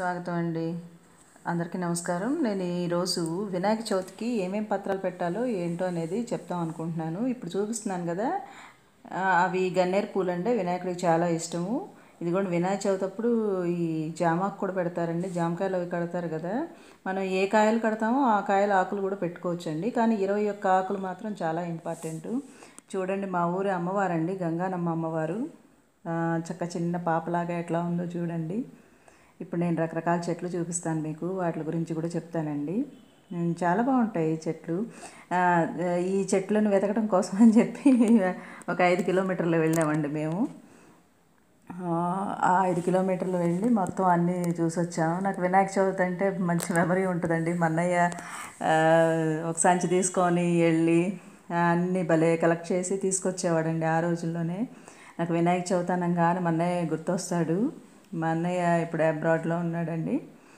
స్వాగతం అండి అందరికీ నమస్కారం నేను ఈరోజు వినాయక చవితికి ఏమేం పత్రాలు పెట్టాలో ఏంటో అనేది చెప్తాం అనుకుంటున్నాను ఇప్పుడు చూపిస్తున్నాను కదా ఆ, అవి గన్నేరు పూలు అంటే వినాయకుడికి చాలా ఇష్టము ఇదిగోండి వినాయక చవితి అప్పుడు ఈ జామాకు కూడా పెడతారండి జామకాయలు అవి కడతారు కదా మనం ఏ కాయలు కడతామో ఆ కాయల ఆకులు కూడా పెట్టుకోవచ్చండి కానీ ఇరవై ఒక్క ఆకులు మాత్రం చాలా ఇంపార్టెంట్ చూడండి మా ఊరి అమ్మవారండి గంగానమ్మ అమ్మవారు ఆ, చక్క చిన్న పాపలాగా ఎట్లా ఉందో చూడండి ఇప్పుడు నేను రకరకాల చెట్లు చూపిస్తాను మీకు వాటి గురించి కూడా చెప్తానండి ఉమ్, చాలా బాగుంటాయి ఈ చెట్లు ఆ, ఈ చెట్లను వెతకడం కోసం అని చెప్పి ఒక ఐదు కిలోమీటర్లు వెళ్ళామండి మేము ఆ, ఆ ఐదు కిలోమీటర్లు వెళ్ళి మొత్తం అన్నీ చూసి వచ్చాము నాకు వినాయక చవితి అంటే మంచి మెమరీ ఉంటుందండి మా అన్నయ్య ఆ, ఒక సంచి తీసుకొని వెళ్ళి ఆ, అన్నీ భలే కలెక్ట్ చేసి తీసుకొచ్చేవాడండి ఆ రోజుల్లోనే నాకు వినాయక చవితి అనగానే మా అన్నయ్య గుర్తొస్తాడు మా అన్నయ్య ఇప్పుడు అబ్రాడ్లో ఉన్నాడండి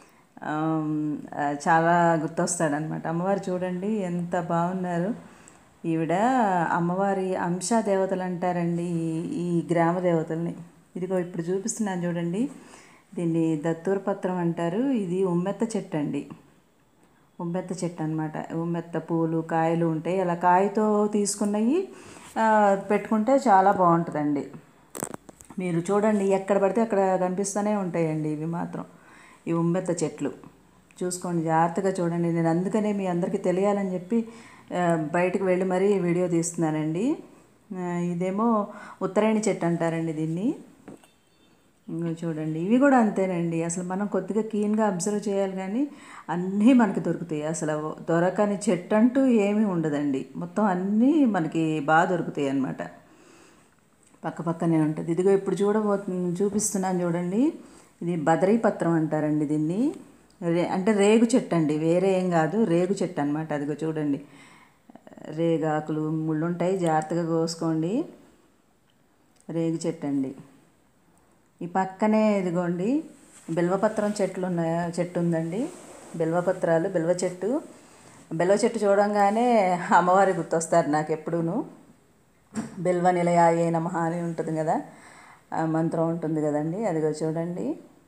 ఆమ్, ఆ, చాలా గుర్తొస్తాడనమాట అమ్మవారు చూడండి ఎంత బాగున్నారు ఈవిడ అమ్మవారి అంశ దేవతలు అంటారండి ఈ- ఈ గ్రామ దేవతల్ని ఇదిగో ఇప్పుడు చూపిస్తున్నాను చూడండి దీన్ని దత్తూరు పత్రం అంటారు ఇది ఉమ్మెత్త చెట్టు అండి ఉమ్మెత్త చెట్టు అనమాట ఉమ్మెత్త పూలు కాయలు ఉంటాయి అలా కాయతో తీసుకున్నవి ఆ, పెట్టుకుంటే చాలా బాగుంటుందండి మీరు చూడండి ఎక్కడ పడితే అక్కడ కనిపిస్తూనే ఉంటాయండి ఇవి మాత్రం ఈ ఉమ్మెత్త చెట్లు చూసుకోండి జాగ్రత్తగా చూడండి నేను అందుకనే మీ అందరికీ తెలియాలని చెప్పి ఆ, బయటకు వెళ్ళి మరీ వీడియో తీస్తున్నానండి ఆ, ఇదేమో ఉత్తరాయణి చెట్టు అంటారండి దీన్ని ఇంగో చూడండి ఇవి కూడా అంతేనండి అసలు మనం కొద్దిగా కీన్గా అబ్జర్వ్ చేయాలి కానీ అన్నీ మనకి దొరుకుతాయి అసలు దొరకని చెట్టు అంటూ ఏమీ ఉండదండి మొత్తం అన్నీ మనకి బాగా దొరుకుతాయి అన్నమాట పక్క పక్కనే ఉంటుంది ఇదిగో ఇప్పుడు చూడబో చూపిస్తున్నాను చూడండి ఇది బదరీ పత్రం అంటారండి దీన్ని రే అంటే రేగు చెట్టు అండి వేరే ఏం కాదు రేగు చెట్టు అనమాట అదిగో చూడండి రేగాకులు ముళ్ళు ఉంటాయి జాగ్రత్తగా కోసుకోండి రేగు చెట్టు అండి ఈ పక్కనే ఇదిగోండి బిల్వపత్రం చెట్లు ఉన్నాయి చెట్టు ఉందండి బిల్వపత్రాలు బిల్వ చెట్టు బిల్వ చెట్టు చూడంగానే అమ్మవారి గుర్తొస్తారు నాకు ఎప్పుడూను బిల్వ నిలయాయే నమః అని ఉంటుంది కదా ఆ మంత్రం ఉంటుంది కదండి అదిగో చూడండి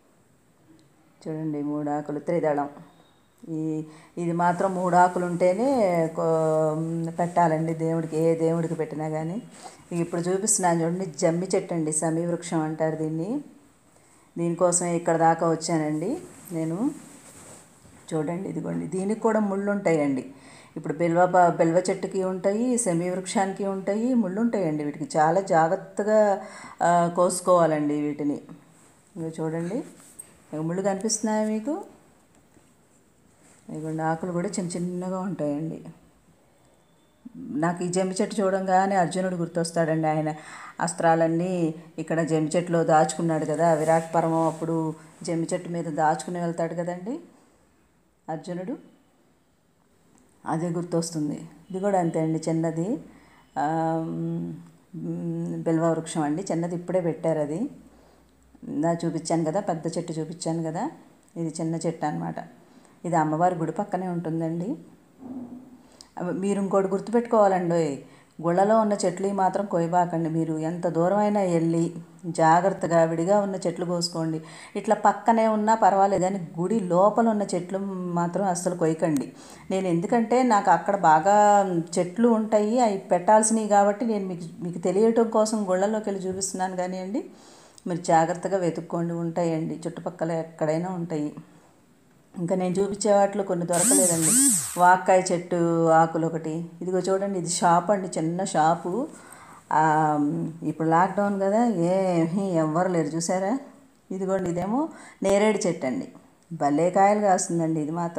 చూడండి మూడు ఆకులు త్రిదళం ఈ ఇది మాత్రం మూడు ఆకులు ఉంటేనే కో- పెట్టాలండి దేవుడికి ఏ దేవుడికి పెట్టినా కానీ ఇప్పుడు చూపిస్తున్నాను చూడండి జమ్మి చెట్టు అండి సమీ వృక్షం అంటారు దీన్ని దీనికోసం ఇక్కడ దాకా వచ్చానండి నేను చూడండి ఇదిగోండి దీనికి కూడా ముళ్ళు ఉంటాయండి ఇప్పుడు బిల్వ ప- బిల్వ చెట్టుకి ఉంటాయి సెమీ వృక్షానికి ఉంటాయి ముళ్ళు ఉంటాయండి వీటికి చాలా జాగ్రత్తగా ఆ, కోసుకోవాలండి వీటిని ఇగో చూడండి ఇగో ముళ్ళు కనిపిస్తున్నాయా మీకు ఇదిగోండి ఆకులు కూడా చిన్న చిన్నగా ఉంటాయండి నాకు ఈ జమ్మి చెట్టు చూడంగానే అర్జునుడు గుర్తొస్తాడండి ఆయన అస్త్రాలన్నీ ఇక్కడ జమ్మి చెట్టులో దాచుకున్నాడు కదా విరాట్ పర్వం అప్పుడు జమ్మి చెట్టు మీద దాచుకుని వెళ్తాడు కదండి అర్జునుడు అదే గుర్తొస్తుంది ఇది కూడా అంతే అండి చిన్నది బిల్వ వృక్షం అండి చిన్నది ఇప్పుడే పెట్టారు అది నా చూపించాను కదా పెద్ద చెట్టు చూపించాను కదా ఇది చిన్న చెట్టు అనమాట ఇది అమ్మవారి గుడి పక్కనే ఉంటుందండి అవి- మీరు ఇంకోటి గుర్తుపెట్టుకోవాలండి గుళ్ళలో ఉన్న చెట్లు మాత్రం కొయ్యబాకండి మీరు ఎంత దూరం అయినా వెళ్ళి జాగ్రత్తగా విడిగా ఉన్న చెట్లు కోసుకోండి ఇట్లా పక్కనే ఉన్నా పర్వాలేదు కానీ గుడి లోపల ఉన్న చెట్లు మాత్రం అస్సలు కొయ్యకండి నేను ఎందుకంటే నాకు అక్కడ బాగా చెట్లు ఉంటాయి అవి పెట్టాల్సినవి కాబట్టి నేను మీకు మీకు తెలియటం కోసం గుళ్ళలోకి వెళ్ళి చూపిస్తున్నాను కానీ అండి మీరు జాగ్రత్తగా వెతుక్కోండి ఉంటాయండి చుట్టుపక్కల ఎక్కడైనా ఉంటాయి ఇంకా నేను చూపించే వాటిలో కొన్ని దొరకలేదండి వాక్కాయ చెట్టు ఆకులు ఒకటి ఇదిగో చూడండి ఇది షాప్ అండి చిన్న షాపు ఆ, ఇప్పుడు లాక్డౌన్ కదా ఏమీ ఎవ్వరు లేరు చూసారా ఇదిగోండి ఇదేమో నేరేడు చెట్టు అండి భలే కాయలు కాస్తుందండి ఇది మాత్రం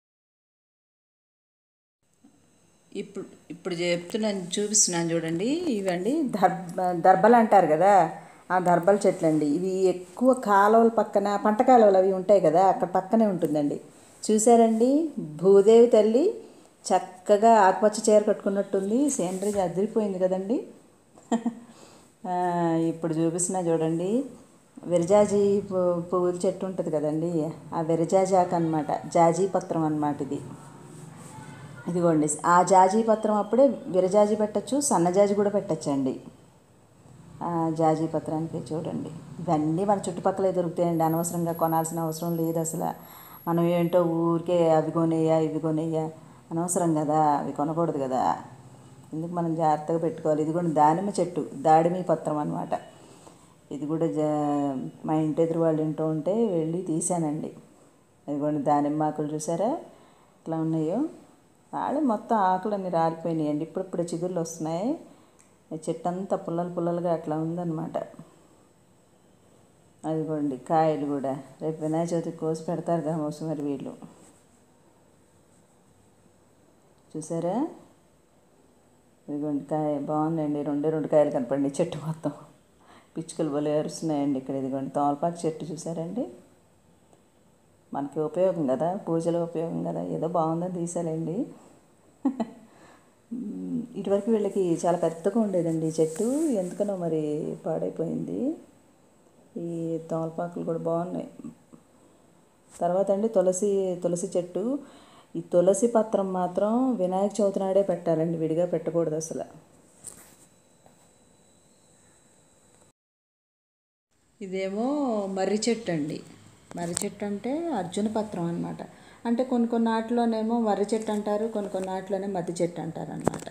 ఇప్పుడు ఇప్పుడు చెప్తున్నాను చూపిస్తున్నాను చూడండి ఇవండి దర్బ దర్బలు అంటారు కదా ఆ దర్బల చెట్లు అండి ఇవి ఎక్కువ కాలువల పక్కన పంట కాలువలు అవి ఉంటాయి కదా అక్కడ పక్కనే ఉంటుందండి చూసారండి భూదేవి తల్లి చక్కగా ఆకుపచ్చ చీర కట్టుకున్నట్టుంది సీనరీ అదిరిపోయింది కదండి ఆ, ఇప్పుడు చూపిస్తున్నా చూడండి విరజాజి పు- పువ్వుల చెట్టు ఉంటుంది కదండి ఆ విరజాజి ఆకు అనమాట జాజీ పత్రం అనమాట ఇది ఇదిగోండి ఆ జాజీ పత్రం అప్పుడే విరజాజి పెట్టచ్చు సన్నజాజి కూడా పెట్టచ్చండి ఆ, జాజీ పత్రానికి చూడండి ఇవన్నీ మన చుట్టుపక్కలే దొరుకుతాయండి అనవసరంగా కొనాల్సిన అవసరం లేదు అసలు మనం ఏంటో ఊరికే అవి కొనేయా ఇవి కొనేయా అనవసరం కదా అవి కొనకూడదు కదా ఎందుకు మనం జాగ్రత్తగా పెట్టుకోవాలి ఇది కూడా దానిమ్మ చెట్టు దాడిమి పత్రం అనమాట ఇది కూడా జా మా ఇంటి ఎదురు వాళ్ళు ఇంటూ ఉంటే వెళ్ళి తీసానండి అది కూడా దానిమ్మ ఆకులు చూసారా ఇట్లా ఉన్నాయో వాళ్ళు మొత్తం ఆకులన్నీ రాలిపోయినాయండి ఇప్పుడిప్పుడు చిగుర్లు వస్తున్నాయి ఈ చెట్టు అంతా పుల్లలు పుల్లలుగా అట్లా ఉందన్నమాట అదిగోండి కాయలు కూడా రేపు వినాయక చవితికి కోసి పెడతారు కామోసు మరి వీళ్ళు చూసారా ఇదిగోండి కాయ బాగుందండి రెండే రెండు కాయలు కనపండి చెట్టు మొత్తం పిచ్చుకలు భలే అరుస్తున్నాయండి ఇక్కడ ఇదిగోండి తోలపాకు చెట్టు చూసారండి మనకి ఉపయోగం కదా పూజలో ఉపయోగం కదా ఏదో బాగుందని తీసాలండి మ్మ్, ఇటువరకు వీళ్ళకి చాలా పెద్దగా ఉండేదండి ఈ చెట్టు ఎందుకనో మరి పాడైపోయింది ఈ తోలపాకులు కూడా బాగున్నాయి తర్వాత అండి తులసి తులసి చెట్టు ఈ తులసి పత్రం మాత్రం వినాయక చవితి నాడే పెట్టాలండి విడిగా పెట్టకూడదు అసలు ఇదేమో మర్రి చెట్టు అండి మర్రి చెట్టు అంటే అర్జున పత్రం అనమాట అంటే కొన్ని కొన్ని ఆటలోనేమో మర్రి చెట్టు అంటారు కొన్ని కొన్ని ఆటలోనే మద్ది చెట్టు అంటారు అనమాట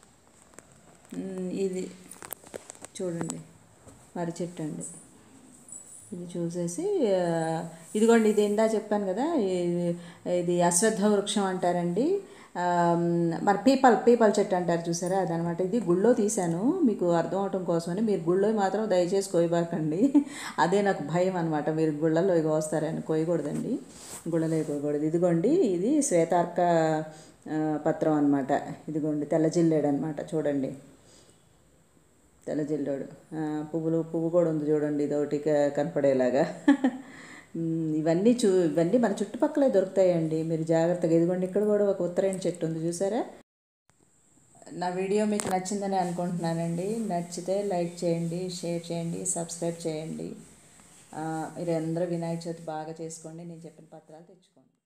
ఇది చూడండి మర్రి చెట్టు అండి ఇది చూసేసి ఆ, ఇదిగోండి ఇది ఇందా చెప్పాను కదా ఇది- ఇది అశ్వత్థ వృక్షం అంటారండి ఆ, మరి పీపల్ పీపల్ చెట్టు అంటారు చూసారా అదనమాట ఇది గుళ్ళో తీశాను మీకు అర్థం అవటం కోసమని మీరు గుళ్ళో మాత్రం దయచేసి కోయబాకండి అదే నాకు భయం అనమాట మీరు గుళ్ళల్లో ఇవి వస్తారని కోయకూడదండి గుళ్ళలో కోయకూడదు ఇదిగోండి ఇది శ్వేతార్క ఆ, పత్రం అనమాట ఇదిగోండి తెల్ల జిల్లేడు అనమాట చూడండి తెల్ల జిల్లోడు ఆ, పువ్వులు పువ్వు కూడా ఉంది చూడండి ఇదొకటి క- కనపడేలాగా మ్, ఇవన్నీ చూ ఇవన్నీ మన చుట్టుపక్కలే దొరుకుతాయండి మీరు జాగ్రత్తగా ఇదిగోండి ఇక్కడ కూడా ఒక ఉత్తరాయణ చెట్టు ఉంది చూసారా నా వీడియో మీకు నచ్చిందని అనుకుంటున్నానండి నచ్చితే లైక్ చేయండి షేర్ చేయండి సబ్స్క్రైబ్ చేయండి ఆ, మీరు అందరూ వినాయక చవితి బాగా చేసుకోండి నేను చెప్పిన పత్రాలు తెచ్చుకోండి